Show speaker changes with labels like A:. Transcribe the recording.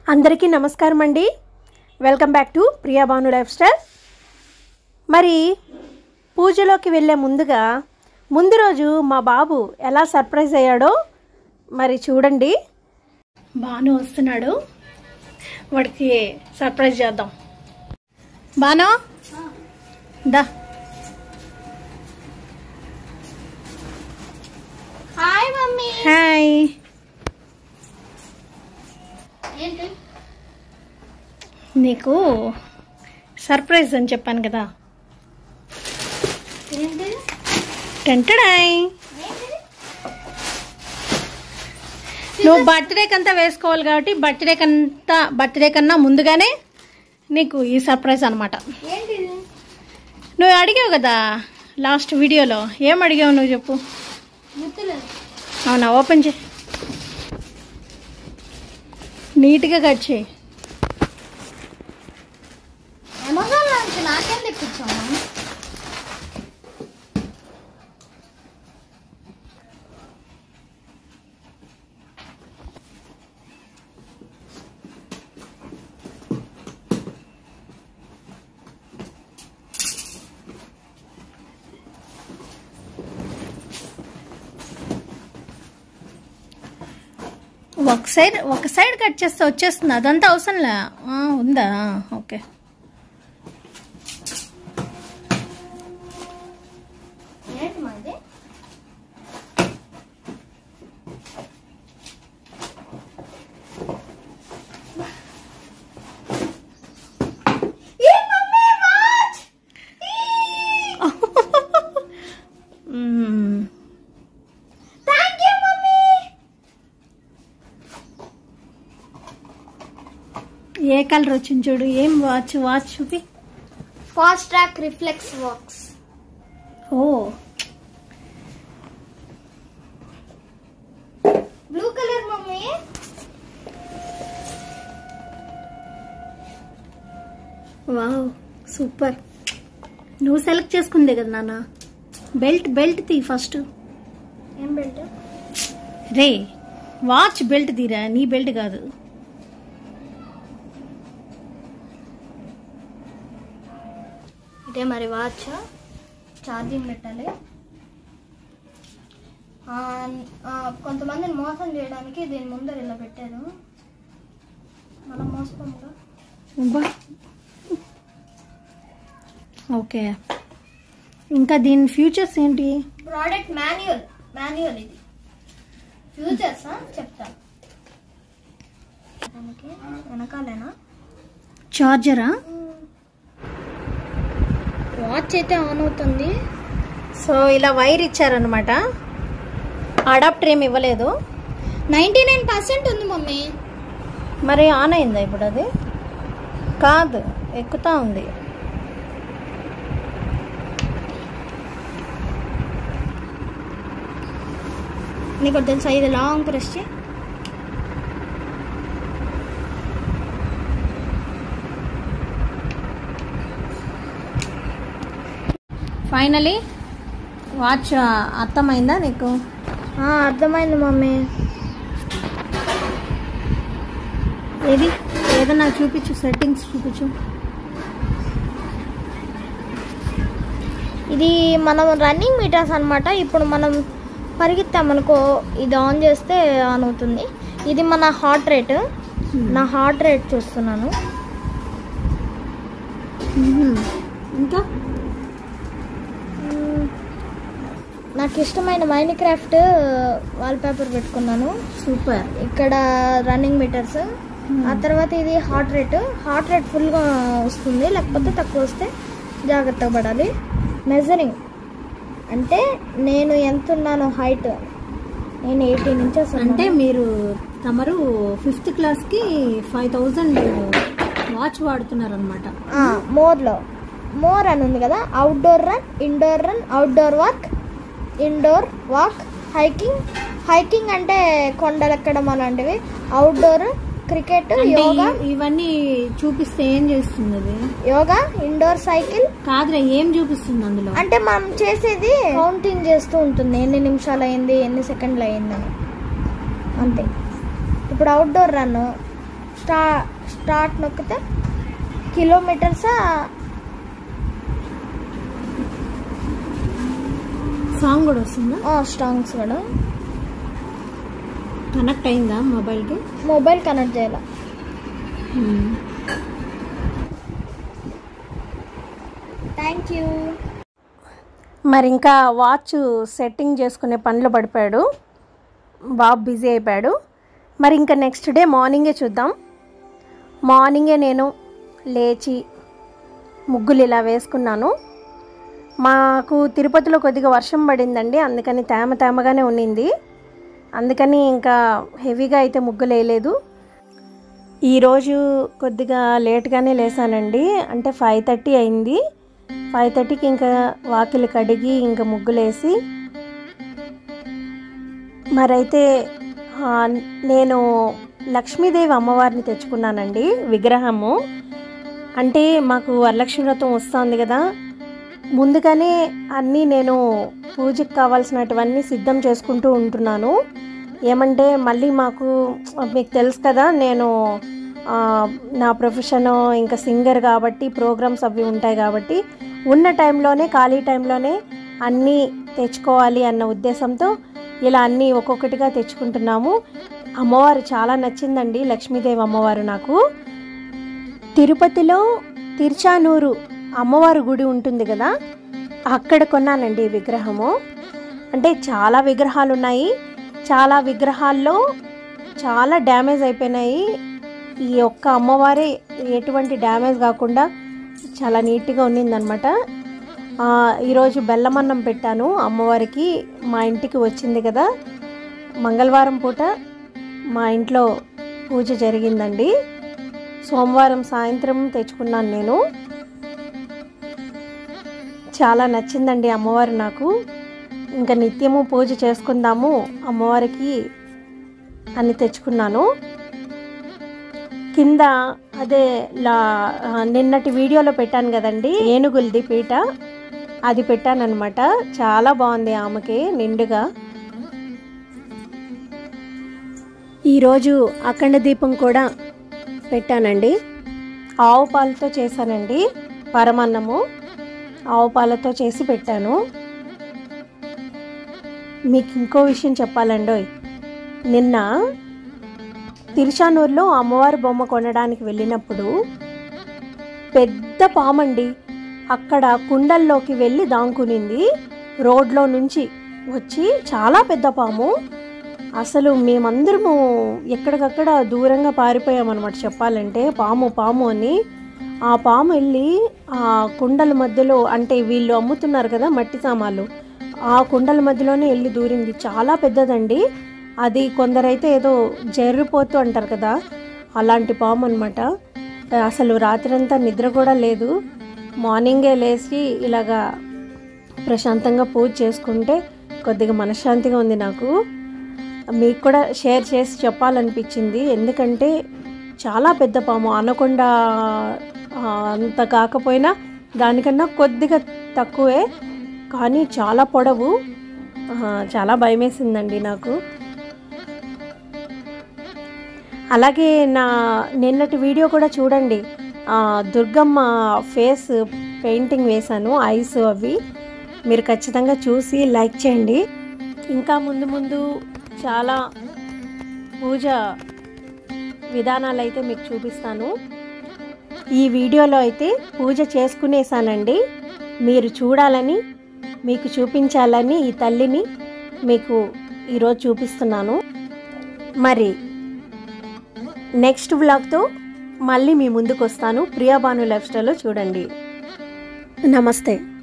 A: అందరికీ నమస్కారం అండి welcome back to Priya Bhanu lifestyle మరి పూజలోకి వెళ్ళే ముందుగా ముందు రోజు మా బాబు ఎలా సర్ప్రైజ్ అయ్యాడో మరి చూడండి బాను వస్తున్నాడు వాడికి సర్ప్రైజ్ చేద్దాం బాను దా
B: హాయ్ మమ్మీ
A: హాయ్
B: ఏంటి
A: నీకు సర్ప్రైజ్ అని చెప్పాను కదా
B: ఏంటి
A: టెంటడాయ్ నువ్వు బర్త్డే కంతా వేసుకోవాలి కాబట్టి బర్త్డే కంతా బర్త్డే కన్నా ముందుగానే నీకు ఈ సర్ప్రైజ్ అనమాట
B: ఏంటి
A: నువ్వు అడిగావు కదా లాస్ట్ వీడియోలో ఏం అడిగావు నువ్వు చెప్పు
B: గుర్తులేదు
A: అవునా ఓపెన్ చేయి నీట్గా కట్ చేయి
B: అమెజాన్ నుంచి నాకేం తెప్పించాము
A: ఒక సైడ్ ఒక సైడ్ కట్ చేస్తే వచ్చేస్తుంది అదంతా అవసరంలే ఆ, ఉందా ఓకే
B: ఏంటి మాది
A: మ్మ్.
B: థ్యాంక్ యూ మమ్మీ
A: ఏ కలర్ వచ్చింది చూడు ఏం వాచ్ వాచ్ చూపి
B: ఫాస్ట్ ట్రాక్ రిఫ్లెక్స్ వర్క్స్
A: ఓ
B: blue colour mummy
A: wow super నువ్వు సెలెక్ట్ చేసుకుందే కదా నాన్న బెల్ట్ బెల్ట్ తీ ఫస్ట్
B: ఏం బెల్ట్
A: రే వాచ్ బెల్ట్ తీరా నీ బెల్ట్ కాదు
B: ఇదే మరి వాచ్ ఛార్జింగ్ పెట్టాలి ఆ, ఆ, కొంతమందిని మోసం చేయడానికి దీని ముందర ఇలా పెట్టారు మనం మోసపోముగా
A: అబ్బా. ఓకే ఇంకా దీని ఫ్యూచర్స్ ఏంటి
B: ప్రోడక్ట్ మాన్యువల్ మాన్యువల్ ఇది ఫ్యూచర్స్ చెప్తాను దానికి వెనకాలేనా
A: చార్జరా
B: వాచ్ అయితే ఆన్ అవుతుంది
A: సో ఇలా వైర్ ఇచ్చారనమాట అడాప్టర్ ఏమి ఇవ్వలేదు
B: నైంటీ నైన్ పర్సెంట్ ఉంది మమ్మీ
A: మరి ఆన్ అయిందా ఇప్పుడు అది కాదు ఎక్కుతా ఉంది
B: నీకు ఒకటి తెలుసా ఇది లాంగ్ ప్రెస్ చేయి
A: ఫైనలీ వాచ్ అర్థమైందా నీకు
B: ఆ, అర్థమైంది మమ్మీ
A: ఏది ఏదన్నా చూపించు సెట్టింగ్స్ చూపించు
B: ఇది మనం రన్నింగ్ మీటర్స్ అన్నమాట ఇప్పుడు మనం పరిగెత్తామనుకో ఇది ఆన్ చేస్తే ఆన్ అవుతుంది ఇది మన హార్ట్ రేట్ నా హార్ట్ రేట్ చూస్తున్నాను
A: మ్మ్. ఇంకా
B: మ్మ్. నాకు ఇష్టమైన మైండ్ క్రాఫ్ట్ వాల్ పేపర్ పెట్టుకున్నాను
A: సూపర్
B: ఇక్కడ రన్నింగ్ మీటర్స్ ఆ తర్వాత ఇది హార్ట్ రేట్ హార్ట్ రేట్ ఫుల్గా వస్తుంది లేకపోతే తక్కువ వస్తే జాగ్రత్తగా పడాలి మెజరింగ్ అంటే నేను ఎంత ఉన్నాను హైట్ నేను ఎయిటీన్ ఇంచెస్
A: అంటే మీరు తమరు ఫిఫ్త్ క్లాస్కి ఫైవ్ థౌజండ్ వాచ్ వాడుతున్నారనమాట
B: మోర్లో మోర్ అని ఉంది కదా outdoor run indoor run outdoor walk indoor walk hiking hiking అంటే కొండలెక్కడం అలాంటివి అవుట్డోర్ క్రికెట్
A: అంటే
B: యోగా
A: ఈ- ఇవన్నీ చూపిస్తే ఏం చేస్తుంది అది
B: యోగా ఇండోర్ సైకిల్
A: కాదురా ఏం చూపిస్తుంది అందులో
B: అంటే మనం చేసేది కౌంటింగ్ చేస్తూ ఉంటుంది ఎన్ని నిమిషాలు అయింది ఎన్ని సెకండ్లు అయిందని అంతే ఇప్పుడు అవుట్డోర్ రన్ స్టా స్టార్ట్ నొక్కితే కిలోమీటర్స్
A: సాంగ్ కూడా వస్తుందా
B: స్టాంగ్స్ కూడా
A: కనెక్ట్ అయిందా మొబైల్కి
B: మొబైల్ కనెక్ట్ చేయాలి థ్యాంక్ యూ
A: మరి ఇంకా వాచ్ సెట్టింగ్ చేసుకునే పనులు పడిపోయాడు బాబు బిజీ అయిపోయాడు మరి ఇంకా నెక్స్ట్ డే మార్నింగే చూద్దాం మార్నింగే నేను లేచి ముగ్గులు ఇలా వేసుకున్నాను మాకు తిరుపతిలో కొద్దిగా వర్షం పడిందండి అందుకని తేమ తేమగానే ఉన్నింది అందుకని ఇంకా హెవీగా అయితే ముగ్గులు వేయలేదు ఈరోజు కొద్దిగా లేట్గానే లేసానండి అంటే ఫైవ్ థర్టీ అయింది ఫైవ్ థర్టీకి ఇంకా వాకిలి కడిగి ఇంకా ముగ్గులేసి మరైతే ఆ, నేను లక్ష్మీదేవి అమ్మవారిని తెచ్చుకున్నానండి విగ్రహము అంటే మాకు వరలక్ష్మి వ్రతం వస్తుంది కదా ముందుగానే అన్నీ నేను పూజకు కావాల్సినటువన్నీ సిద్ధం చేసుకుంటూ ఉంటున్నాను ఏమంటే మళ్ళీ మాకు మీకు తెలుసు కదా నేను ఆ, నా ప్రొఫెషన్ ఇంకా సింగర్ కాబట్టి ప్రోగ్రామ్స్ అవి ఉంటాయి కాబట్టి ఉన్న టైంలోనే ఖాళీ టైంలోనే అన్నీ తెచ్చుకోవాలి అన్న ఉద్దేశంతో ఇలా అన్నీ ఒక్కొక్కటిగా తెచ్చుకుంటున్నాము అమ్మవారు చాలా నచ్చిందండి లక్ష్మీదేవి అమ్మవారు నాకు తిరుపతిలో తిరుచానూరు అమ్మవారి గుడి ఉంటుంది కదా అక్కడ కొన్నానండి ఈ విగ్రహము అంటే చాలా విగ్రహాలు ఉన్నాయి చాలా విగ్రహాల్లో చాలా డ్యామేజ్ అయిపోయినాయి ఈ ఒక్క అమ్మవారే ఎటువంటి డ్యామేజ్ కాకుండా చాలా నీట్గా ఉన్నిందనమాట ఆ, ఈరోజు బెల్లమన్నం పెట్టాను అమ్మవారికి మా ఇంటికి వచ్చింది కదా మంగళవారం పూట మా ఇంట్లో పూజ జరిగిందండి సోమవారం సాయంత్రం తెచ్చుకున్నాను నేను చాలా నచ్చిందండి అమ్మవారు నాకు ఇంకా నిత్యము పూజ చేసుకుందాము అమ్మవారికి అని తెచ్చుకున్నాను కింద అదే లా ఆ, నిన్నటి వీడియోలో పెట్టాను కదండి ఏనుగులది పీట అది పెట్టానన్నమాట చాలా బాగుంది ఆమెకి నిండుగా ఈరోజు అఖండ దీపం కూడా పెట్టానండి ఆవు పాలతో చేశానండి పరమన్నము ఆవు పాలతో చేసి పెట్టాను మీకు ఇంకో విషయం చెప్పాలండోయ్ నిన్న తిరుచానూరులో అమ్మవారి బొమ్మ కొనడానికి వెళ్ళినప్పుడు పెద్ద పామండి అక్కడ కుండల్లోకి వెళ్ళి దాంకునింది రోడ్లో నుంచి వచ్చి చాలా పెద్ద పాము అసలు మేమందరము ఎక్కడికక్కడ దూరంగా పారిపోయామన్నమాట చెప్పాలంటే పాము పాము అని ఆ పాము వెళ్ళి ఆ కుండల మధ్యలో అంటే వీళ్ళు అమ్ముతున్నారు కదా మట్టి సామాన్లు ఆ కుండల మధ్యలోనే వెళ్ళి దూరింది చాలా పెద్దదండి అది కొందరైతే ఏదో జర్రిపోతూ అంటారు కదా అలాంటి పాము అనమాట అసలు రాత్రంతా నిద్ర కూడా లేదు మార్నింగే లేచి ఇలాగా ప్రశాంతంగా పూజ చేసుకుంటే కొద్దిగా మనశ్శాంతిగా ఉంది నాకు మీకు కూడా షేర్ చేసి చెప్పాలనిపించింది ఎందుకంటే చాలా పెద్ద పాము అనకొండ ఆ, అంత కాకపోయినా దానికన్నా కొద్దిగా తక్కువే కానీ చాలా పొడవు ఆ, చాలా భయమేసిందండి నాకు అలాగే నా నిన్నటి వీడియో కూడా చూడండి ఆ, దుర్గమ్మ ఫేస్ పెయింటింగ్ వేశాను ఐస్ అవి మీరు ఖచ్చితంగా చూసి లైక్ చేయండి ఇంకా ముందు ముందు చాలా పూజ విధానాలు అయితే మీకు చూపిస్తాను ఈ వీడియోలో అయితే పూజ చేసుకునేసానండి మీరు చూడాలని మీకు చూపించాలని ఈ తల్లిని మీకు ఈరోజు చూపిస్తున్నాను మరి నెక్స్ట్ వ్లాగ్తో మళ్ళీ మీ ముందుకు వస్తాను ప్రియాబాను లైఫ్ స్టైల్లో చూడండి నమస్తే